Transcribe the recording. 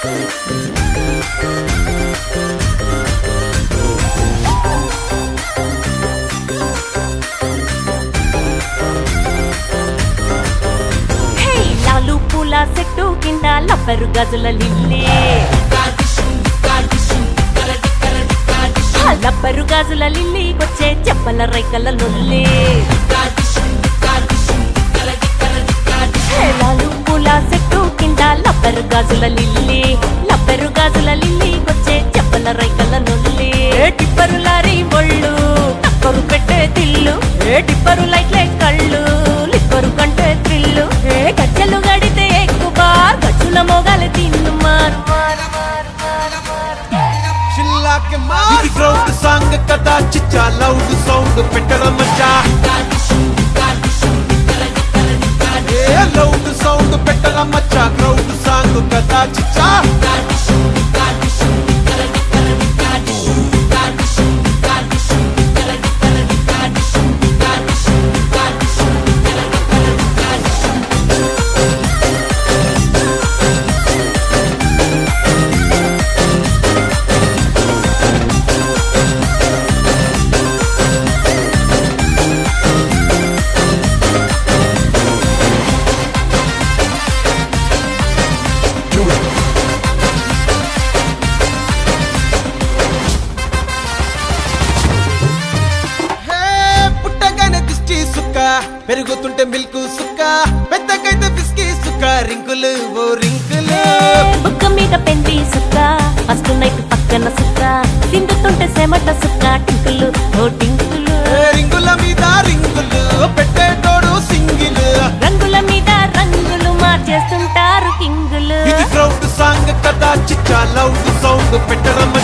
హే లాలు పూల చెట్టు కింద లబ్బరు గజుల లిల్లీ ఆ లబ్బరు గాజుల లిల్లీ వచ్చే చెప్పల రైకల లొల్లి హే లాలు పూల చెట్టు కింద లబ్బరు గాజుల లిల్లీ లబ్బరు గాజుల లిల్లీ వచ్చే చెప్పల రైకల లొల్లి ఏ టిప్పరు లారీ ఒళ్ళు టక్కరు పెట్టే తిల్లు ఏ టిప్పరు లైట్లే కళ్ళు లిప్పరు కంటే త్రిల్లు ఏ గజ్జలు గడితే ఎక్కువ బార్ గజ్జుల మొగలు తిన్ను మారు మారు మారు మారు మారు చిల్లాకి మారి గ్రౌండ్ సాంగ్ కదా చిచ్చా లౌడ్ సౌండ్ పెట్టడం మచ్చా ఏ లౌడ్ సౌండ్ పెట్టడం మచ్చా గ్రౌండ్ సాంగ్ కదా చిచ్చా హే పుట్టగానే దిష్టి సుక్క పెరుగుతుంటే మిల్క్ సుక్క పెద్దకైతే బిస్కీ సుక్క రింకులు ఓ రింకులు బుక్క మీద పెండి సుక్క ఫస్ట్ నైట్ పక్కన సుక్క తిందుతుంటే సెమట సుక్క టింకులు ఓ టింకులు ఏ రింగుల మీద రింగులు పెట్టేటోడు సింగిల్ రంగుల మీద రంగులు మార్చేస్తుంటారు కింగులు ఇది గ్రౌండ్ సాంగ్ కదా చిచ్చా లౌడ్ సౌండ్ పెట్టడం